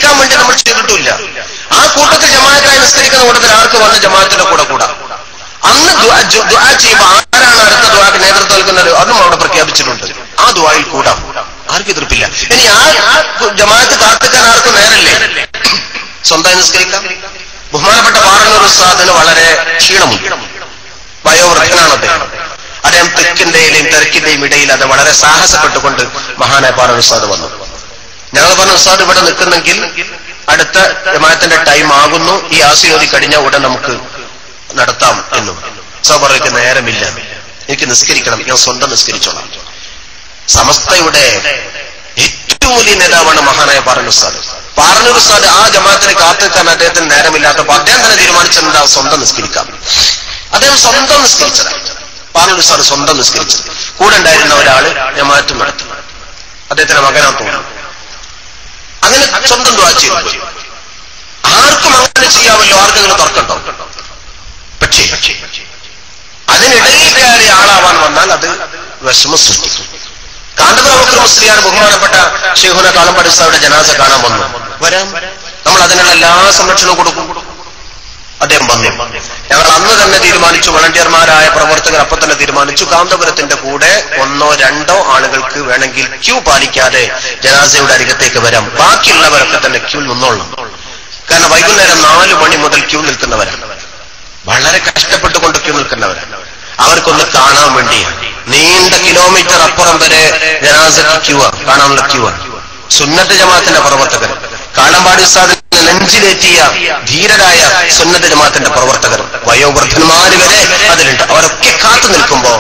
നിസ്കരിക്കാൻ വേണ്ടി നമ്മൾ ചെയ്തിട്ടില്ല ആ കൂട്ടത്തിൽ ജമാഅത്തായി നിസ്കരിക്കുന്ന കൂട്ടത്തിൽ ആർക്ക് വന്ന് ജമാഅത്തിന്റെ കൂടെ കൂടാ അന്ന് ദുആ ജു- ദുആ ചെയ്യുമ്പോൾ ആരാണ് അടുത്ത ദുആക്ക് നേതൃത്വം നൽകുന്നത് അതും അവിടെ പ്രഖ്യാപിച്ചിട്ടുണ്ട് ആ ദുആയിൽ കൂടാം ആർക്കും എതിർപ്പില്ല ഇനി ആ ആ ജമാഅത്ത് കാത്തിക്കാൻ ആർക്കും നേരല്ലേ സ്വന്തമായി നിസ്കരിക്കാം ബഹുമാനപ്പെട്ട പാറന്നൂർ ഉസ്താദിന് വളരെ ക്ഷീണമുണ്ട് വയോവൃദ്ധനാണ് അദ്ദേഹം അദ്ദേഹം തെക്കിന്റെയും തിരക്കിന്റെയും ഇടയിൽ അത് വളരെ സാഹസപ്പെട്ടുകൊണ്ട് മഹാനായ പാറന്നൂർ ഉസ്താദ് വന്നു ഞങ്ങൾ പറഞ്ഞു ഉസ്താദ് ഇവിടെ നിൽക്കുന്നെങ്കിൽ അടുത്ത ജമാഅത്തിന്റെ ടൈം ആകുന്നു ഈ ആസിയോതി കഴിഞ്ഞ ഉടൻ നമുക്ക് നടത്താം എന്നും സബറയ്ക്ക് നേരമില്ല എനിക്ക് നിസ്കരിക്കണം ഞാൻ സ്വന്തം നിസ്കരിച്ചോളാം സമസ്തയുടെ ഏറ്റവും വലിയ നേതാവാണ് മഹാനായ പാറന്നൂർ ഉസ്താദ് പാറന്നൂർ ഉസ്താദ് ആ ജമാഅത്തിന് കാത്തിക്കാൻ അദ്ദേഹത്തിന് നേരമില്ലാത്തപ്പോൾ അദ്ദേഹം തന്നെ തീരുമാനിച്ചെന്താ സ്വന്തം നിസ്കരിക്കാം അദ്ദേഹം സ്വന്തം നിസ്കരിച്ചതാണ് പാറന്നൂർ ഉസ്താദ് സ്വന്തം നിസ്കരിച്ചത് കൂടെ ഉണ്ടായിരുന്ന ഒരാള് ജമാഅത്തും നടത്തി അദ്ദേഹത്തിന്റെ മകനാന്ന് തോന്നുന്നു അങ്ങനെ സ്വന്തം ദ്വാ ചെയ്തു പോയി ആർക്കും അങ്ങനെ ചെയ്യാമല്ലോ ആർക്കെങ്കിലും തർക്കണ്ടോ പക്ഷേ അതിനിടയിൽ കയറിയ ആളാവാൻ വന്നാൽ അത് വിഷമം സൃഷ്ടിക്കും കാന്തപുരം മുസ്ലിയാർ ബഹുമാനപ്പെട്ട ഷെയ്ഖുന കാലമ്പടിസാവിടെ ജനാസ കാണാൻ വന്നു വരാം നമ്മൾ അതിനുള്ള എല്ലാ സംരക്ഷണവും കൊടുക്കും അദ്ദേഹം വന്നു ഞങ്ങൾ അന്ന് തന്നെ തീരുമാനിച്ചു വളണ്ടിയർമാരായ പ്രവർത്തകർ അപ്പൊ തന്നെ തീരുമാനിച്ചു കാന്തപുരത്തിന്റെ കൂടെ ഒന്നോ രണ്ടോ ആളുകൾക്ക് വേണമെങ്കിൽ ക്യൂ പാലിക്കാതെ ജനാസയുടെ അരികത്തേക്ക് വരാം ബാക്കിയുള്ളവരൊക്കെ തന്നെ ക്യൂ നിന്നോളണം കാരണം വൈകുന്നേരം നാല് മണി മുതൽ ക്യൂ നിൽക്കുന്നവരാണ് വളരെ കഷ്ടപ്പെട്ടുകൊണ്ട് ക്യൂ നിൽക്കുന്നവരാണ് അവർക്കൊന്ന് കാണാൻ വേണ്ടിയാണ് നീണ്ട കിലോമീറ്റർ അപ്പുറം വരെ ജനാസക്ക് ക്യൂ ആണ് കാണാനുള്ള ക്യൂ ആണ് സുന്നത്ത് ജമാഅത്തിന്റെ പ്രവർത്തകർ കാളമ്പാടി ഉസ്താദിനെ നെഞ്ചിലേറ്റിയ ധീരരായ സുന്നത്ത് ജമാഅത്തിന്റെ പ്രവർത്തകർ വയോവൃദ്ധന്മാര് വരെ അതിലുണ്ട് അവരൊക്കെ കാത്തു നിൽക്കുമ്പോ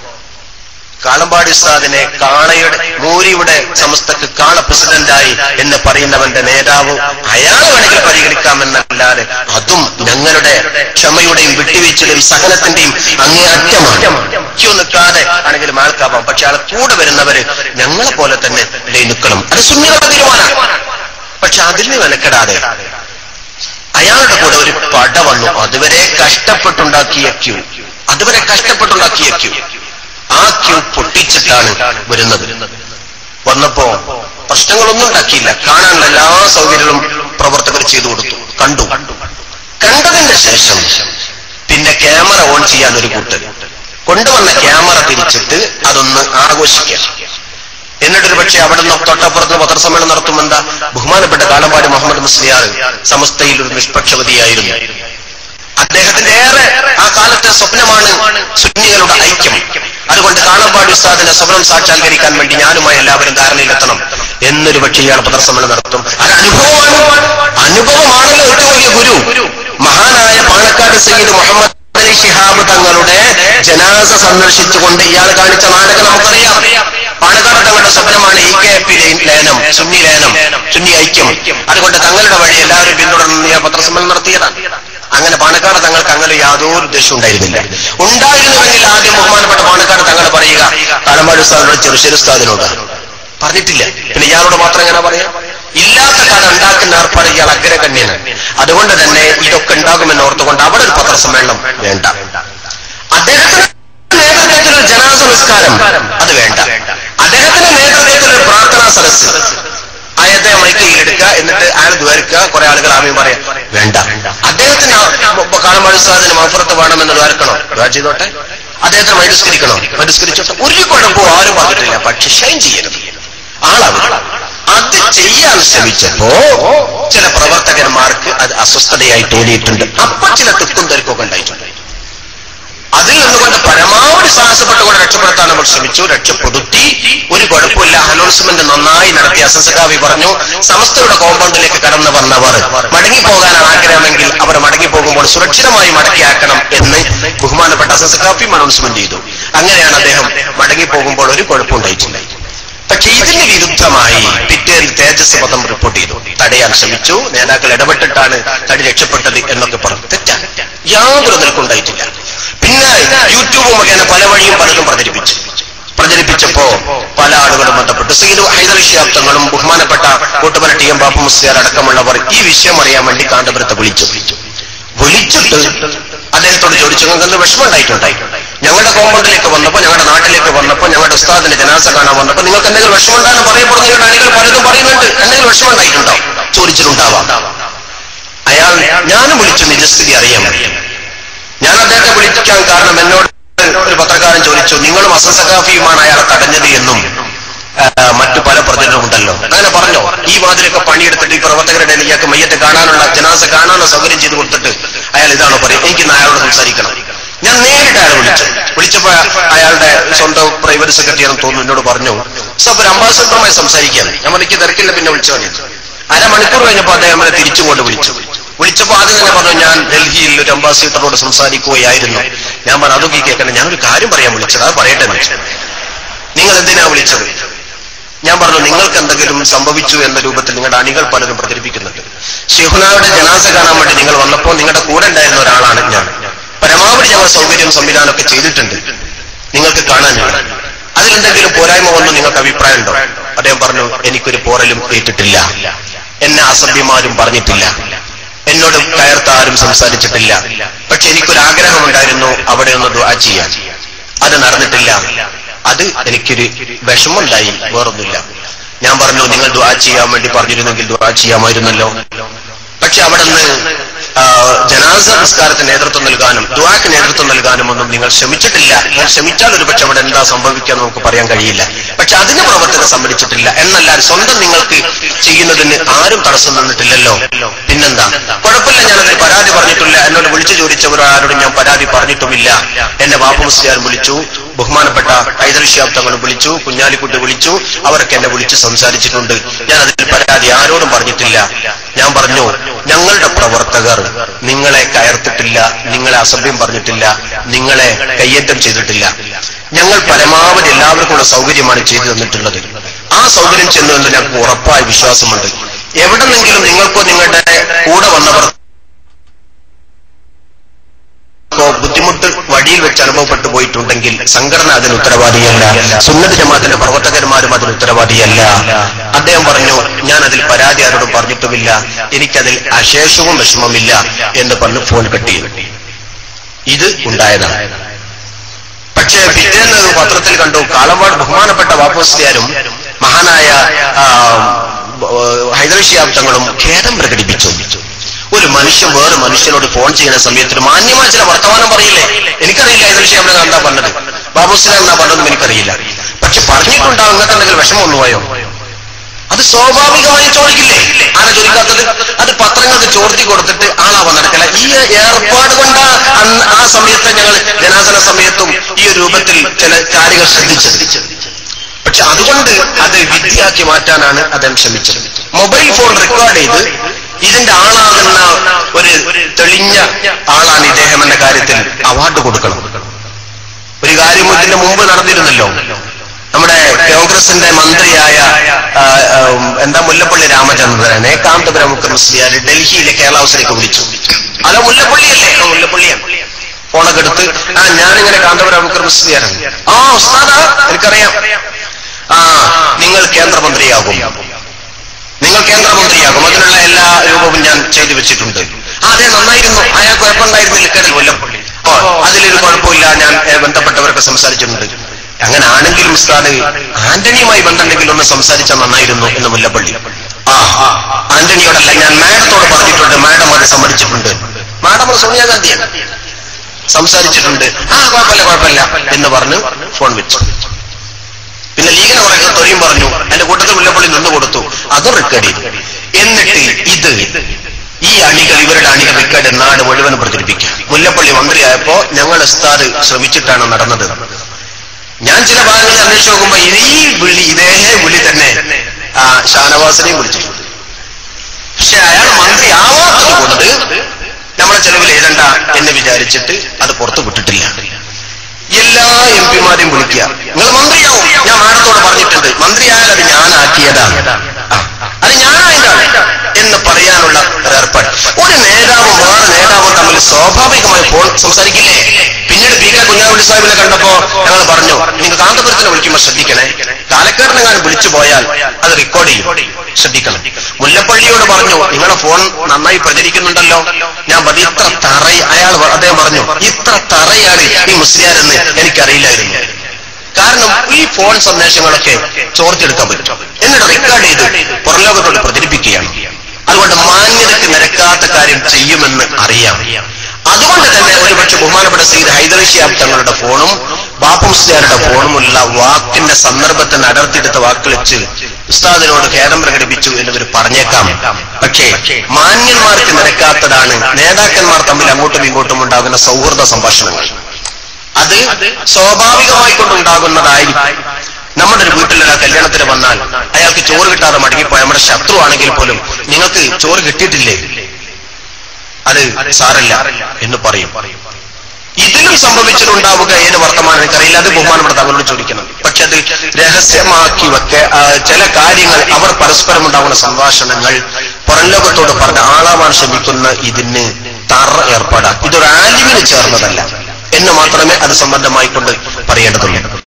കാളമ്പാടി ഉസ്താദിനെ കാളയുടെ മൂരിയുടെ സമസ്തക്ക് കാള പ്രസിഡന്റായി എന്ന് പറയുന്നവന്റെ നേതാവ് അയാൾ വേണമെങ്കിൽ പരിഗണിക്കാമെന്നല്ലാതെ അതും ഞങ്ങളുടെ ക്ഷമയുടെയും വിട്ടുവീഴ്ചയുടെയും സഹനത്തിന്റെയും അങ്ങേയറ്റമാണ് ക്യൂ നിൽക്കാതെ ആണെങ്കിലും ആൾക്കാവാം പക്ഷെ ആളെ കൂടെ വരുന്നവര് ഞങ്ങളെ പോലെ തന്നെ ദേ നിൽക്കണം അത് സുന്നികളുടെ തീരുമാനമാണ് പക്ഷെ അതിന് വിലക്കെടാതെ അയാളുടെ കൂടെ ഒരു പട വന്നു അതുവരെ കഷ്ടപ്പെട്ടുണ്ടാക്കിയ ക്യൂ അതുവരെ കഷ്ടപ്പെട്ടുണ്ടാക്കിയ ക്യൂ ആ ക്യൂ പൊട്ടിച്ചിട്ടാണ് വരുന്നത് വന്നപ്പോ പ്രശ്നങ്ങളൊന്നും ഉണ്ടാക്കിയില്ല കാണാനുള്ള എല്ലാ സൗകര്യങ്ങളും പ്രവർത്തകർ ചെയ്തു കൊടുത്തു കണ്ടു കണ്ടതിന് ശേഷം പിന്നെ ക്യാമറ ഓൺ ചെയ്യാൻ ഒരു കൂട്ടർ കൊണ്ടുവന്ന ക്യാമറ തിരിച്ചിട്ട് അതൊന്ന് ആഘോഷിക്കാം എന്നിട്ടൊരു പക്ഷേ അവിടെ നിന്ന് തൊട്ടപ്പുറത്ത് പത്രസമ്മേളനം നടത്തുമെന്താ ബഹുമാനപ്പെട്ട കാലമ്പാടി മുഹമ്മദ് മുസ്ലിയാർ സമസ്തയിൽ ഒരു നിഷ്പക്ഷവതിയായിരുന്നു അദ്ദേഹത്തിന്റെ ഏറെ ആ കാലത്തെ സ്വപ്നമാണ് സുന്നികളുടെ ഐക്യം അതുകൊണ്ട് കാളമ്പാടി ഉസ്താദിന്റെ സ്വപ്നം സാക്ഷാത്കരിക്കാൻ വേണ്ടി ഞാനുമായി എല്ലാവരും ധാരണയിലെത്തണം എന്നൊരു പക്ഷേ ഇയാൾ പത്രസമ്മേളനം നടത്തും അത് അനുഭവമാണ് അനുഭവമാണല്ലോ ഏറ്റവും വലിയ ഗുരു മഹാനായ പാണക്കാട് സയ്യിദ് മുഹമ്മദ് അലി ശിഹാബ് തങ്ങളുടെ ജനാസ സന്ദർശിച്ചുകൊണ്ട് ഇയാൾ കാണിച്ച നാടകം നമുക്കറിയാം പാണക്കാട് തങ്ങളുടെ സ്വപ്നമാണ് ഇ കെ എഫ് ലയനം സുന്നി ലയനം സുന്നി ഐക്യം അതുകൊണ്ട് തങ്ങളുടെ വഴി എല്ലാവരും പിന്തുടർന്ന് ഇയാൾ പത്രസമ്മേളനം നടത്തിയതാണ് അങ്ങനെ പാണക്കാട് തങ്ങൾക്ക് അങ്ങനെ യാതൊരു ഉദ്ദേശവും ഉണ്ടായിരുന്നില്ല ഉണ്ടായിരുന്നുവെങ്കിൽ ആദ്യം ബഹുമാനപ്പെട്ട പാണക്കാട് തങ്ങൾ പറയുക കാലമ്പാട് ഉസ്താദിനോട് ചെറുശ്ശേരി ഉസ്താദിനോട് പറഞ്ഞിട്ടില്ല പിന്നെ ഇയാളോട് മാത്രം എങ്ങനെ പറയാം ഇല്ലാത്ത കഥ ഉണ്ടാക്കുന്ന ഏർപ്പാട് ഇയാൾ അഗ്രഗണ്യനാണ് അതുകൊണ്ട് തന്നെ ഇതൊക്കെ ഉണ്ടാകുമെന്ന് ഓർത്തുകൊണ്ട് അവിടെ ഒരു പത്രസമ്മേളനം വേണ്ട അദ്ദേഹത്തിന് നേതൃത്വത്തിൽ ഒരു ജനാസ നിസ്കാരം അത് വേണ്ട അദ്ദേഹത്തിന്റെ നേതൃത്വത്തിൽ ഒരു പ്രാർത്ഥനാ സദസ് അയാളത്തെ മൈക്കയിൽ എടുക്കുക എന്നിട്ട് അയാൾ ദ്വാരിക്കുക കുറെ ആളുകൾ ആമയും പറയാം വേണ്ട അദ്ദേഹത്തിന് കാണുമ്പോൾ സാധനം മഫറത്ത് വേണമെന്ന് ദ്വാരക്കണോ ദ്വാര ചെയ്തോട്ടെ അദ്ദേഹത്തിന് മൈസ്കരിക്കണോ മൈസ്കരിച്ചോട്ടെ ഒരു കുഴപ്പവും ആരും പറഞ്ഞിട്ടില്ല പക്ഷെ ഷൈൻ ചെയ്യരുത് ആളാണ് അത് ചെയ്യാൻ ശ്രമിച്ചപ്പോ ചില പ്രവർത്തകന്മാർക്ക് അത് അസ്വസ്ഥതയായി തോന്നിയിട്ടുണ്ട് അപ്പൊ ചില തിക്കും തിരക്കൊക്കെ ഉണ്ടായിട്ടുണ്ട് അതിൽ നിന്നുകൊണ്ട് പരമാവധി സാഹസപ്പെട്ടുകൊണ്ട് രക്ഷപ്പെടുത്താൻ നമ്മൾ ശ്രമിച്ചു രക്ഷപ്പെടുത്തി ഒരു കുഴപ്പമില്ല അനൗൺസ്മെന്റ് നന്നായി നടത്തി അസസകാവി പറഞ്ഞു സമസ്തയുടെ കോമ്പൗണ്ടിലേക്ക് കടന്നു വന്നവർ മടങ്ങിപ്പോകാൻ ആഗ്രഹമെങ്കിൽ അവർ മടങ്ങിപ്പോകുമ്പോൾ സുരക്ഷിതമായി മടക്കിയാക്കണം എന്ന് ബഹുമാനപ്പെട്ട അസസകാഫിയും അനൗൺസ്മെന്റ് ചെയ്തു അങ്ങനെയാണ് അദ്ദേഹം മടങ്ങിപ്പോകുമ്പോൾ ഒരു കുഴപ്പമുണ്ടായിട്ടില്ല പക്ഷെ ഇതിന് വിരുദ്ധമായി പിറ്റേന്ന് തേജസ് പദം റിപ്പോർട്ട് ചെയ്തു തടയാൻ ശ്രമിച്ചു നേതാക്കൾ ഇടപെട്ടിട്ടാണ് തടി രക്ഷപ്പെട്ടത് എന്നൊക്കെ പറഞ്ഞു തെറ്റാണ് യാതൊരു നിൽക്കുണ്ടായിട്ടില്ല പിന്നെ യൂട്യൂബ് മുഖേന പല വഴിയും പലതും പ്രചരിപ്പിച്ചു പ്രചരിപ്പിച്ചപ്പോ പല ആളുകളും ബന്ധപ്പെട്ടു സീദു ഹൈദർ ശാബ്ദങ്ങളും ബഹുമാനപ്പെട്ട കൂട്ടുപല ടി എം ബാപ്പു മുസ്ലിയാർ അടക്കമുള്ളവർ ഈ വിഷയം അറിയാൻ വേണ്ടി കാന്തപുരത്തെ വിളിച്ചു വിളിച്ചിട്ട് അദ്ദേഹത്തോട് ചോദിച്ചു നിങ്ങൾക്ക് എന്ത് വിഷമം ഉണ്ടായിട്ടുണ്ടായി ഞങ്ങളുടെ കോമ്പൗണ്ടിലേക്ക് വന്നപ്പോ ഞങ്ങളുടെ നാട്ടിലേക്ക് വന്നപ്പോ ഞങ്ങളുടെ ഉസ്താദിന്റെ ജനാസ കാണാൻ വന്നപ്പോ നിങ്ങൾക്ക് എന്തെങ്കിലും വിഷമം ഉണ്ടാകുന്ന പറയപ്പെടുന്ന നിങ്ങളുടെ അണികൾ പലതും പറയുന്നുണ്ട് എന്തെങ്കിലും വിഷമം ഉണ്ടായിട്ടുണ്ടോ ചോദിച്ചിട്ടുണ്ടാവാം അയാൾ ഞാനും വിളിച്ചു നിജസ്ഥിതി അറിയാൻ ഞാൻ അദ്ദേഹത്തെ വിളിക്കാൻ കാരണം എന്നോട് ഒരു പത്രക്കാരൻ ചോദിച്ചു നിങ്ങളും അസൻ സഖാഫിയുമാണ് അയാളെ തടഞ്ഞത് എന്നും ആ, മറ്റു പല പ്രതികളുണ്ടല്ലോ അങ്ങനെ പറഞ്ഞോ ഈ മാതിരിയൊക്കെ പണിയെടുത്തിട്ട് ഈ പ്രവർത്തകരുടെ ഇയാൾക്ക് മയ്യത്തെ കാണാനുള്ള ജനാസ കാണാനുള്ള സൗകര്യം ചെയ്ത് കൊടുത്തിട്ട് അയാൾ ഇതാണോ പറയും എനിക്ക് ഇന്ന് അയാളോട് സംസാരിക്കണം ഞാൻ നേരിട്ട് അയാളെ വിളിച്ചു വിളിച്ചപ്പോ അയാളുടെ സ്വന്തം പ്രൈവറ്റ് സെക്രട്ടറി ആണെന്ന് തോന്നുന്നു എന്നോട് പറഞ്ഞു സോ ഒരു അംബാസഡറുമായി സംസാരിക്കാൻ ഞാൻ എനിക്ക് തിരക്കില്ല പിന്നെ വിളിച്ചു പറഞ്ഞു അരമണിക്കൂർ കഴിഞ്ഞപ്പോൾ അദ്ദേഹം അവരെ തിരിച്ചുകൊണ്ട് വിളിച്ചു വിളിച്ചപ്പോൾ ആദ്യം തന്നെ പറഞ്ഞു ഞാൻ ഡൽഹിയിൽ ഒരു അംബാസിഡറോട് സംസാരിക്കുകയായിരുന്നു ഞാൻ പറഞ്ഞു അതൊക്കെ കേൾക്കണം ഞാനൊരു കാര്യം പറയാൻ വിളിച്ചത് അത് പറയട്ടെ എന്ന് വെച്ചു. നിങ്ങൾ എന്തിനാ വിളിച്ചത് ഞാൻ പറഞ്ഞു നിങ്ങൾക്ക് എന്തെങ്കിലും സംഭവിച്ചു എന്ന രൂപത്തിൽ നിങ്ങളുടെ അണികൾ പലരും പ്രചരിപ്പിക്കുന്നുണ്ട് ഷെഹുനായുടെ ജനാസ കാണാൻ വേണ്ടി നിങ്ങൾ വന്നപ്പോൾ നിങ്ങളുടെ കൂടെ ഉണ്ടായിരുന്ന ഒരാളാണ് ഞാൻ പരമാവധി ഞങ്ങൾ സൗകര്യം സംവിധാനമൊക്കെ ചെയ്തിട്ടുണ്ട് നിങ്ങൾക്ക് കാണാനില്ല അതിലെന്തെങ്കിലും പോരായ്മ വന്നു നിങ്ങൾക്ക് അഭിപ്രായം ഉണ്ടോ അദ്ദേഹം പറഞ്ഞു എനിക്കൊരു പോറലും ഏറ്റിട്ടില്ല എന്നെ അസഭ്യമാരും പറഞ്ഞിട്ടില്ല എന്നോട് കയർത്ത ആരും സംസാരിച്ചിട്ടില്ല പക്ഷെ എനിക്കൊരു ആഗ്രഹമുണ്ടായിരുന്നു അവിടെ ഒന്ന് ദുആ ചെയ്യാൻ അത് നടന്നിട്ടില്ല അത് എനിക്കൊരു വിഷമമുണ്ടായി വേറൊന്നുമില്ല ഞാൻ പറഞ്ഞു നിങ്ങൾ ദുആ ചെയ്യാൻ വേണ്ടി പറഞ്ഞിരുന്നെങ്കിൽ ദുആ ചെയ്യാമായിരുന്നല്ലോ പക്ഷെ അവിടെ നിന്ന് ആ, ജനാസ നിസ്കാരത്തിന് നേതൃത്വം നൽകാനും ദുആക്ക് നേതൃത്വം നൽകാനും ഒന്നും നിങ്ങൾ ശ്രമിച്ചിട്ടില്ല നിങ്ങൾ ശ്രമിച്ചാൽ ഒരു പക്ഷെ അവിടെ എന്താ സംഭവിക്കുക നമുക്ക് പറയാൻ കഴിയില്ല പക്ഷെ അതിന് പ്രവർത്തനം സമ്മതിച്ചിട്ടില്ല എന്നല്ല സ്വന്തം നിങ്ങൾക്ക് ചെയ്യുന്നതിന് ആരും തടസ്സം നിന്നിട്ടില്ലല്ലോ പിന്നെന്താ കുഴപ്പമില്ല ഞാനതിൽ പരാതി പറഞ്ഞിട്ടില്ല എന്നോട് വിളിച്ചു ചോദിച്ചവരാരോടും ഞാൻ പരാതി പറഞ്ഞിട്ടുമില്ല എന്നെ ബാബു മുസ്ലിയാർ വിളിച്ചു ബഹുമാനപ്പെട്ട ഹൈദർ ഷിയാബ് തങ്ങൾ വിളിച്ചു കുഞ്ഞാലിക്കുട്ടി വിളിച്ചു അവരൊക്കെ എന്നെ വിളിച്ച് സംസാരിച്ചിട്ടുണ്ട് ഞാൻ അതിൽ പരാതി ആരോടും പറഞ്ഞിട്ടില്ല ഞാൻ പറഞ്ഞു ഞങ്ങളുടെ പ്രവർത്തകർ നിങ്ങളെ കയർത്തിട്ടില്ല നിങ്ങളെ അസഭ്യം പറഞ്ഞിട്ടില്ല നിങ്ങളെ കയ്യേറ്റം ചെയ്തിട്ടില്ല ഞങ്ങൾ പരമാവധി എല്ലാവർക്കുള്ള സൗകര്യമാണ് ചെയ്തു തന്നിട്ടുള്ളത് ആ സൗകര്യം ചെന്നു എന്ന് ഞങ്ങൾക്ക് ഉറപ്പായ വിശ്വാസമുണ്ട് എവിടെന്നെങ്കിലും നിങ്ങൾക്കോ നിങ്ങളുടെ കൂടെ വന്നവർ ഇപ്പോ ബുദ്ധിമുട്ട് വഴിയിൽ വെച്ച് അനുഭവപ്പെട്ടു പോയിട്ടുണ്ടെങ്കിൽ സംഘടന അതിന് ഉത്തരവാദിയല്ല സുന്നത്ത് ജമാഅത്തിന്റെ പ്രവർത്തകന്മാരും അതിന് ഉത്തരവാദിയല്ല അദ്ദേഹം പറഞ്ഞു ഞാൻ അതിൽ പരാതി ആരോടും പറഞ്ഞിട്ടുമില്ല എനിക്കതിൽ അശേഷവും വിഷമമില്ല എന്ന് പറഞ്ഞ് ഫോൺ കട്ടി ഇത് ഉണ്ടായതാണ് പക്ഷേ പിറ്റേന്ന് പത്രത്തിൽ കണ്ടു കാലമ്പാട് ബഹുമാനപ്പെട്ട വാപ്പുസ്ലിയാരും മഹാനായ ആ, ഹൈദർ ഷിയാബ് തങ്ങളും ഖേദം പ്രകടിപ്പിച്ചു ഒരു മനുഷ്യൻ വേറെ മനുഷ്യനോട് ഫോൺ ചെയ്യുന്ന സമയത്ത് ഒരു മാന്യമായ ചില വർത്തമാനം പറയില്ലേ എനിക്കറിയില്ല ഹൈദർ ഷിയാബിനെ എന്താ പറഞ്ഞത് ബാബുസ്ലാം എന്താ പറഞ്ഞതെന്ന് എനിക്കറിയില്ല പക്ഷെ പറഞ്ഞിട്ടുണ്ടാവും നിങ്ങൾക്ക് എന്തെങ്കിലും വിഷമം ഒന്നുപോയോ അത് സ്വാഭാവികമായി ചോദിക്കില്ലേ ആരാ ചോദിക്കാത്തത് അത് പത്രങ്ങൾക്ക് ചോർത്തി കൊടുത്തിട്ട് ആളാവാൻ നടക്കില്ല ഈ ഏർപ്പാട് കൊണ്ട് അന്ന് ആ സമയത്ത് ഞങ്ങൾ ജനാസന സമയത്തും ഈ ഒരു രൂപത്തിൽ ചില കാര്യങ്ങൾ ശ്രദ്ധിച്ചത് പക്ഷെ അതുകൊണ്ട് അത് വിദ്യയാക്കി മാറ്റാനാണ് അദ്ദേഹം ശ്രമിച്ചത് മൊബൈൽ ഫോൺ റെക്കോർഡ് ചെയ്ത് ഇതിന്റെ ആളാകുന്ന ഒരു തെളിഞ്ഞ ആളാണ് ഇദ്ദേഹം എന്ന കാര്യത്തിൽ അവാർഡ് കൊടുക്കണം ഒരു കാര്യം ഇതിന്റെ മുമ്പ് നടന്നിരുന്നല്ലോ നമ്മുടെ കോൺഗ്രസിന്റെ മന്ത്രിയായ ആ, ആ, എന്താ മുല്ലപ്പള്ളി രാമചന്ദ്രനെ കാന്തപുരം മുഖ്യമന്ത്രിയാർ ഡൽഹിയിലെ കേരള ഹൗസിലേക്ക് വിളിച്ചു അതോ മുല്ലപ്പള്ളിയല്ലേ ആ, മുല്ലപ്പള്ളിയാണ് ഫോണൊക്കെ എടുത്ത് ആ ഞാനിങ്ങനെ കാന്തപുരം മുഖ്യമന്ത്രിയാരാണ് ആ ഉസ്താദാ എനിക്കറിയാം ആ നിങ്ങൾ കേന്ദ്രമന്ത്രിയാകും നിങ്ങൾ കേന്ദ്രമന്ത്രിയാകും അതിനുള്ള എല്ലാ രൂപവും ഞാൻ ചെയ്തു വെച്ചിട്ടുണ്ട് ആ, അതെ നന്നായിരുന്നു അയാൾ കുഴപ്പമുണ്ടായിരുന്നില്ല കേരള മുല്ലപ്പള്ളി ഓ അതിലൊരു കുഴപ്പമില്ല ഞാൻ ഏ, ബന്ധപ്പെട്ടവരൊക്കെ സംസാരിച്ചിട്ടുണ്ട് അങ്ങനെ ആണെങ്കിലും ഉസ്താദ് ആന്റണിയുമായി ബന്ധമുണ്ടെങ്കിൽ ഒന്ന് സംസാരിച്ചാൽ നന്നായിരുന്നു എന്ന് മുല്ലപ്പള്ളി ആ ആന്റണിയോടല്ല ഞാൻ മാഡത്തോട് പറഞ്ഞിട്ടുണ്ട് മാഡം അത് സമ്മതിച്ചിട്ടുണ്ട് മാഡം അത് സോണിയാഗാന്ധിയാണ് സംസാരിച്ചിട്ടുണ്ട് ആ കുഴപ്പമില്ല കുഴപ്പമില്ല എന്ന് പറഞ്ഞ് ഫോൺ വെച്ചു പിന്നെ ലീഗിനെ പറയുന്ന തൊഴിയും പറഞ്ഞു എന്റെ കൂട്ടത്തിൽ മുല്ലപ്പള്ളി നിന്ന് കൊടുത്തു അത് റെക്കോർഡ് ചെയ്തു എന്നിട്ട് ഇത് ഈ അണികൾ ഇവരുടെ അണികൾ റെക്കോർഡ് നാട് മുഴുവൻ പ്രചരിപ്പിക്കാം മുല്ലപ്പള്ളി മന്ത്രിയായപ്പോ ഞങ്ങൾ ഉസ്താദ് ശ്രമിച്ചിട്ടാണ് നടന്നത് ഞാൻ ചില ഭാഗങ്ങളിൽ അന്വേഷിച്ച് നോക്കുമ്പോ ഈ വിളി ഇതേ വിളി തന്നെ ആ ഷാനവാസിനെയും വിളിച്ചിട്ടുണ്ട് പക്ഷെ അയാൾ മന്ത്രി ആവാത്തത് കൊണ്ട് നമ്മളെ ചെലവിൽ എഴുതണ്ട എന്ന് വിചാരിച്ചിട്ട് അത് പുറത്തു വിട്ടിട്ടില്ല എല്ലാ എം പിമാരെയും വിളിക്കുക നിങ്ങൾ മന്ത്രിയാവും ഞാൻ മാഡത്തോട് പറഞ്ഞിട്ടുണ്ട് മന്ത്രിയായാൽ അത് ഞാനാക്കിയതാണ് ആ, അത് ഞാനായതാണ് എന്ന് പറയാനുള്ള ഒരു ഏർപ്പാട് ഒരു നേതാവും വേറെ നേതാവും തമ്മിൽ സ്വാഭാവികമായി ഫോൺ സംസാരിക്കില്ലേ പിന്നീട് പി കെ കുഞ്ഞാവുടി സാഹിബിനെ കണ്ടപ്പോ ഞങ്ങൾ പറഞ്ഞു നിങ്ങൾ കാന്തപുരത്തിനെ വിളിക്കുമ്പോൾ ശ്രദ്ധിക്കണേ കാലക്കാരനെങ്ങാനും വിളിച്ചു പോയാൽ അത് റെക്കോർഡ് ചെയ്യും ശ്രദ്ധിക്കണം മുല്ലപ്പള്ളിയോട് പറഞ്ഞു നിങ്ങളുടെ ഫോൺ നന്നായി പ്രചരിക്കുന്നുണ്ടല്ലോ ഞാൻ പറഞ്ഞു ഇത്ര തറ അയാൾ പ- അദ്ദേഹം പറഞ്ഞു ഇത്ര തറയാണ് ഈ മുസ്ലിയാരെന്ന് എനിക്കറിയില്ലായിരുന്നു കാരണം ഈ ഫോൺ സന്ദേശങ്ങളൊക്കെ ചോർത്തെടുക്കാൻ പറ്റും എന്നിട്ട് റെക്കോർഡ് ചെയ്ത് പുറംലോകത്തോട് പ്രചരിപ്പിക്കുകയാണ് അതുകൊണ്ട് മാന്യതയ്ക്ക് നിരക്കാത്ത കാര്യം ചെയ്യുമെന്ന് അറിയാം അതുകൊണ്ട് തന്നെ ഒരുപക്ഷെ ബഹുമാനപ്പെട്ട സീദ് ഹൈദർ ഷിയാബ് തങ്ങളുടെ ഫോണും ബാപ്പുസ്ലിയാരുടെ ഫോണുമുള്ള വാക്കിന്റെ സന്ദർഭത്തിന് അടർത്തിയെടുത്ത വാക്കുകൾ വെച്ച് ഉസ്താദിനോട് ഖേദം പ്രകടിപ്പിച്ചു എന്നിവർ പറഞ്ഞേക്കാം പക്ഷേ മാന്യന്മാർക്ക് നിരക്കാത്തതാണ് നേതാക്കന്മാർ തമ്മിൽ അങ്ങോട്ടും ഇങ്ങോട്ടും ഉണ്ടാകുന്ന സൗഹൃദ സംഭാഷണങ്ങൾ അത് സ്വാഭാവികമായി കൊണ്ടുണ്ടാകുന്നതായിരിക്കും നമ്മുടെ ഒരു വീട്ടിലൊരാൾ കല്യാണത്തിന് വന്നാൽ അയാൾക്ക് ചോറ് കിട്ടാതെ മടങ്ങിപ്പോയ നമ്മുടെ ശത്രു ആണെങ്കിൽ പോലും നിങ്ങൾക്ക് ചോറ് കിട്ടിയിട്ടില്ലേ അത് സാരല്ല എന്ന് പറയും ഇതിലും സംഭവിച്ചിട്ടുണ്ടാവുക ഏത് വർത്തമാനം എനിക്കറിയില്ല അത് ബഹുമാനപ്പെട്ട തങ്ങളോട് ചോദിക്കണം പക്ഷെ അത് രഹസ്യമാക്കി വെക്ക ആ, ചില കാര്യങ്ങൾ അവർ പരസ്പരം ഉണ്ടാകുന്ന സംഭാഷണങ്ങൾ പുറം ലോകത്തോട് പറഞ്ഞ് ആളാവാൻ ശ്രമിക്കുന്ന ഇതിന് തറ ഏർപ്പാടാ ഇതൊരു ആലിമിന് ചേർന്നതല്ല എന്ന് മാത്രമേ അത് സംബന്ധമായിക്കൊണ്ട് പറയേണ്ടതുള്ളൂ